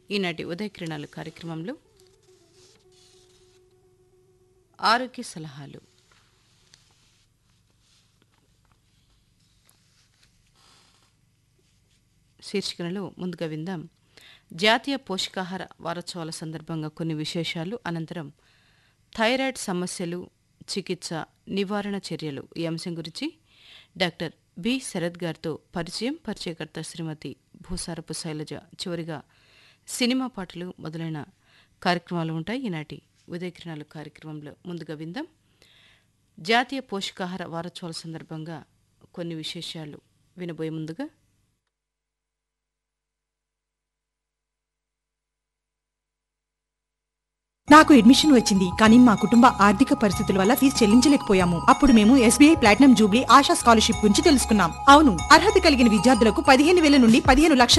ఈనాటి ఉదయకిరణాలు కార్యక్రమంలో ఆరోగ్య సలహాలు శీర్షికలలో ముందుగా విందాం జాతీయ పోషకాహార వారోత్సవాల సందర్భంగా కొన్ని విశేషాలు అనంతరం థైరాయిడ్ సమస్యలు చికిత్స నివారణ చర్యలు ఈ అంశం గురించి డాక్టర్ బి శరత్ గారితో పరిచయం పరిచయకర్త శ్రీమతి భూసారపు శైలజ చివరిగా సినిమా పాటలు మొదలైన కార్యక్రమాలు ఉంటాయి ఈనాటి ఉదయకిరణాలు కార్యక్రమంలో ముందుగా విందాం జాతీయ పోషకాహార వారోత్సవాల సందర్భంగా కొన్ని విశేషాలు వినబోయే ముందుగా నాకు అడ్మిషన్ వచ్చింది కానీ మా కుటుంబ ఆర్థిక పరిస్థితుల వల్ల ఫీజు చెల్లించలేకపోయాము అప్పుడు మేము SBI platinum jubilee Asha scholarship గురించి తెలుసుకున్నాం అవును అర్హత కలిగిన విద్యార్థులకు పదిహేను వేల నుండి పదిహేను లక్షల